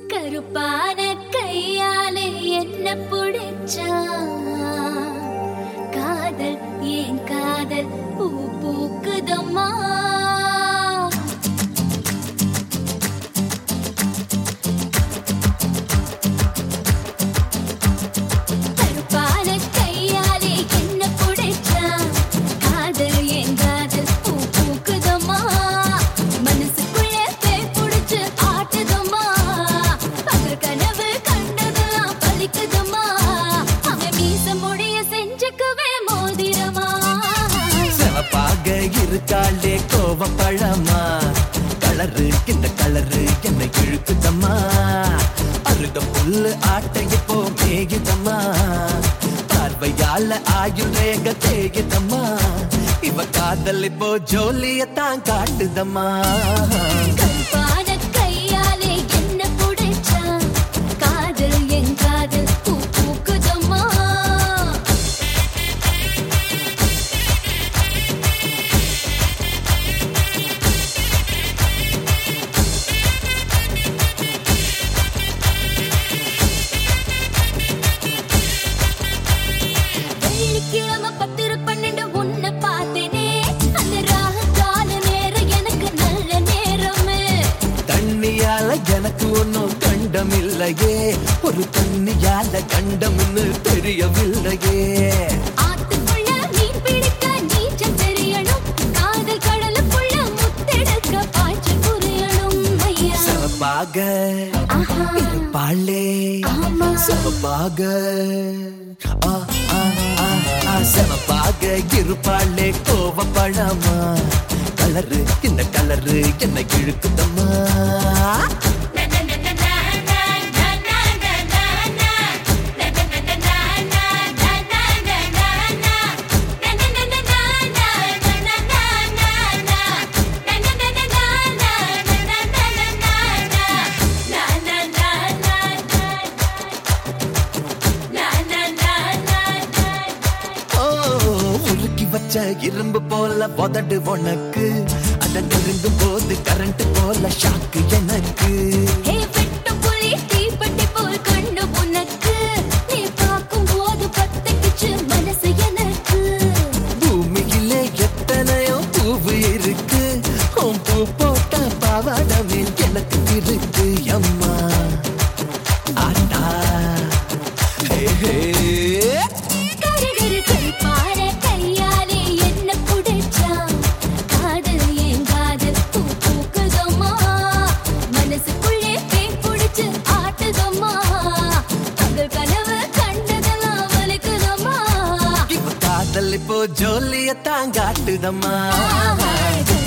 கருப்பான கையாலே என்ன புடிச்சா காதல் ஏன் காதல் பூ பூக்குதம்மா கருப்பான கையாலே என்ன புடிச்சா காதல் ஏன் காதல் பூ பூக்குதம்மா மனசுக்குள்ள பேய் புடிச்சு ஆட்டுதம்மா பகல் கனவு கண்டதெல்லாம் பலிக்குதம்மா அவன் மீச முடிய செஞ்சுக்குவே மோதிரமா சிவப்பாக இருக்காளே கோவப்பழமா கலரு இந்த கலரு என்னை இழுக்குதம்மா அருக புல்லு ஆட்டை இப்போ மேயுதம்மா பார்வையால ஆயுள் ரேக தேயுதம்மா இவ காதல் இப்போ ஜோலியத்தான் காட்டுதம்மா கருப்பான கையாலே என்ன புடிச்சா காதல் என் காதல் பூ பூக்குதம்மா வெள்ளிக்கிழமை பத்திர பன்னெண்டு உன்னை பார்த்தேனே அந்த ராகு கால நேரம் எனக்கு நல்ல நேரமே தண்ணியால எனக்கு ஒன்னும் கண்டம் இல்லையே ஒரு தண்ணியால கண்டம்னு தெரியவில்லையே ஆத்துக்குள்ள மீன் பிடிக்க நீச்சல் தெரியணும் காதல் கடலுக்குள்ள முத்தெடுக்க பாய்ச்சல் புரியணும் ஐயா சிவப்பாக ஆஹா இருப்பாளே ஆமா சிவப்பாக ஆ, ஆ, ஆ, ஆ, சிவப்பாக இருப்பாளே கோவப்பழமா கலரு இந்த கலரு என்ன இழுக்குதம்மா ஓ, உருக்கி வச்ச இரும்பு போல உதடு உனக்கு அத நெருங்கும் போது கரண்ட் போல ஷாக்கு எனக்கு ஹே வெட்டு புலி தீப்பெட்டி போல் கண்ணு உனக்கு நீ பார்க்கும் போது பத்தக்கிச்சு மனசு எனக்கு பூமியிலே எத்தனையோ பூவு இருக்கு உன் பூ போட்ட பாவாடமே எனக்கு இருக்கு அம்மா ஆட்டா ஹே, ஹே. கருகரு கருப்பான கையாலே என்ன புடிச்சா காதல் ஏன் காதல் பூ பூக்குதம்மா மனசுக்குள்ளே பேய் புடிச்சு ஆட்டுதம்மா பகல் கனவு கண்டதெல்லாம் வலிக்குதம்மா இவ காதல் இப்போ ஜோலியத்தான் காட்டுதம்மா ஆஹா,